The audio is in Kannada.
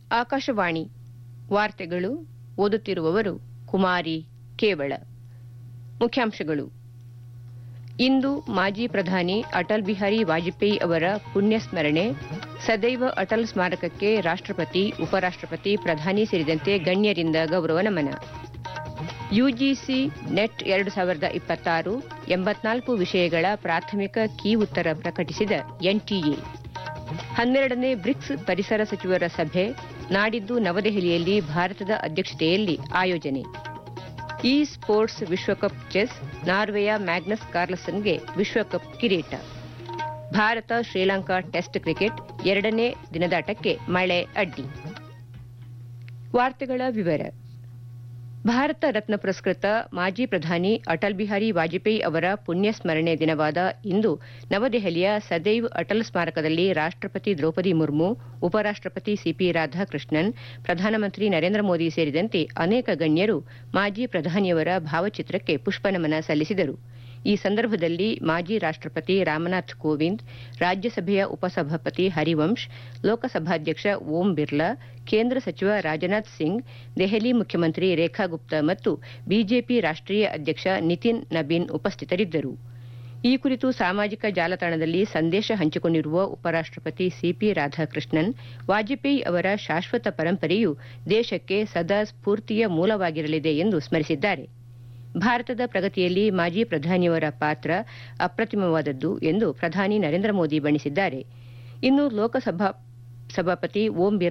ಆಕಾಶವಾಣಿ ವಾರ್ತೆಗಳು ಓದುತ್ತಿರುವವರು ಕುಮಾರಿ ಕೇವಳ ಮುಖ್ಯಾಂಶಗಳು ಇಂದು ಮಾಜಿ ಪ್ರಧಾನಿ ಅಟಲ್ ಬಿಹಾರಿ ವಾಜಪೇಯಿ ಅವರ ಪುಣ್ಯಸ್ಮರಣೆ ಸದೈವ ಅಟಲ್ ಸ್ಮಾರಕಕ್ಕೆ ರಾಷ್ಟ್ರಪತಿ ಉಪರಾಷ್ಟ್ರಪತಿ ಪ್ರಧಾನಿ ಸೇರಿದಂತೆ ಗಣ್ಯರಿಂದ ಗೌರವ ನಮನ ಯುಜಿಸಿ ನೆಟ್ ಎರಡು ಸಾವಿರದ ಇಪ್ಪತ್ತಾರು ಎಂಬತ್ನಾಲ್ಕು ವಿಷಯಗಳ ಪ್ರಾಥಮಿಕ ಕೀ ಉತ್ತರ ಪ್ರಕಟಿಸಿದ ಎನ್ಟಿಎ ಹನ್ನೆರಡನೇ ಬ್ರಿಕ್ಸ್ ಪರಿಸರ ಸಚಿವರ ಸಭೆ ನಾಡಿದ್ದು ನವದೆಹಲಿಯಲ್ಲಿ ಭಾರತದ ಅಧ್ಯಕ್ಷತೆಯಲ್ಲಿ ಆಯೋಜನೆ ಇ ಸ್ಪೋರ್ಟ್ಸ್ ವಿಶ್ವಕಪ್ ಚೆಸ್ ನಾರ್ವೆಯ ಮ್ಯಾಗ್ನಸ್ ಕಾರ್ಲಸನ್ಗೆ ವಿಶ್ವಕಪ್ ಕಿರೀಟ ಭಾರತ ಶ್ರೀಲಂಕಾ ಟೆಸ್ಟ್ ಕ್ರಿಕೆಟ್ ಎರಡನೇ ದಿನದಾಟಕ್ಕೆ ಮಳೆ ಅಡ್ಡಿ ವಾರ್ತೆಗಳ ವಿವರ ಭಾರತ ರತ್ನ ಪುರಸ್ಕೃತ ಮಾಜಿ ಪ್ರಧಾನಿ ಅಟಲ್ ಬಿಹಾರಿ ವಾಜಪೇಯಿ ಅವರ ಪುಣ್ಯಸ್ಮರಣೆ ದಿನವಾದ ಇಂದು ನವದೆಹಲಿಯ ಸದೈವ್ ಅಟಲ್ ಸ್ಮಾರಕದಲ್ಲಿ ರಾಷ್ಟ್ರಪತಿ ದ್ರೌಪದಿ ಮುರ್ಮು ಉಪರಾಷ್ಟ್ರಪತಿ ಸಿಪಿ ರಾಧಾಕೃಷ್ಣನ್ ಪ್ರಧಾನಮಂತ್ರಿ ನರೇಂದ್ರ ಮೋದಿ ಸೇರಿದಂತೆ ಅನೇಕ ಗಣ್ಯರು ಮಾಜಿ ಪ್ರಧಾನಿಯವರ ಭಾವಚಿತ್ರಕ್ಕೆ ಪುಷ್ಪನಮನ ಸಲ್ಲಿಸಿದರು ಈ ಸಂದರ್ಭದಲ್ಲಿ ಮಾಜಿ ರಾಷ್ಟ್ರಪತಿ ರಾಮನಾಥ್ ಕೋವಿಂದ್ ರಾಜ್ಯಸಭೆಯ ಉಪಸಭಾಪತಿ ಹರಿವಂಶ್ ಲೋಕಸಭಾಧ್ಯಕ್ಷ ಓಂ ಬಿರ್ಲಾ ಕೇಂದ್ರ ಸಚಿವ ರಾಜನಾಥ್ ಸಿಂಗ್ ದೆಹಲಿ ಮುಖ್ಯಮಂತ್ರಿ ರೇಖಾ ಗುಪ್ತಾ ಮತ್ತು ಬಿಜೆಪಿ ರಾಷ್ಟ್ರೀಯ ಅಧ್ಯಕ್ಷ ನಿತಿನ್ ನಬೀನ್ ಉಪಸ್ಥಿತರಿದ್ದರು ಈ ಕುರಿತು ಸಾಮಾಜಿಕ ಜಾಲತಾಣದಲ್ಲಿ ಸಂದೇಶ ಹಂಚಿಕೊಂಡಿರುವ ಉಪರಾಷ್ಟ್ರಪತಿ ಸಿಪಿ ರಾಧಾಕೃಷ್ಣನ್ ವಾಜಪೇಯಿ ಅವರ ಶಾಶ್ವತ ಪರಂಪರೆಯು ದೇಶಕ್ಕೆ ಸದಾ ಸ್ಫೂರ್ತಿಯ ಮೂಲವಾಗಿರಲಿದೆ ಎಂದು ಸ್ಮರಿಸಿದ್ದಾರೆ ಭಾರತದ ಪ್ರಗತಿಯಲ್ಲಿ ಮಾಜಿ ಪ್ರಧಾನಿಯವರ ಪಾತ್ರ ಅಪ್ರತಿಮವಾದದ್ದು ಎಂದು ಪ್ರಧಾನಿ ನರೇಂದ್ರ ಮೋದಿ ಬಣ್ಣಿಸಿದ್ದಾರೆ ಇನ್ನು ಲೋಕಸಭಾ ಸಭಾಪತಿ ಓಂ ಬಿರ್ಲಾ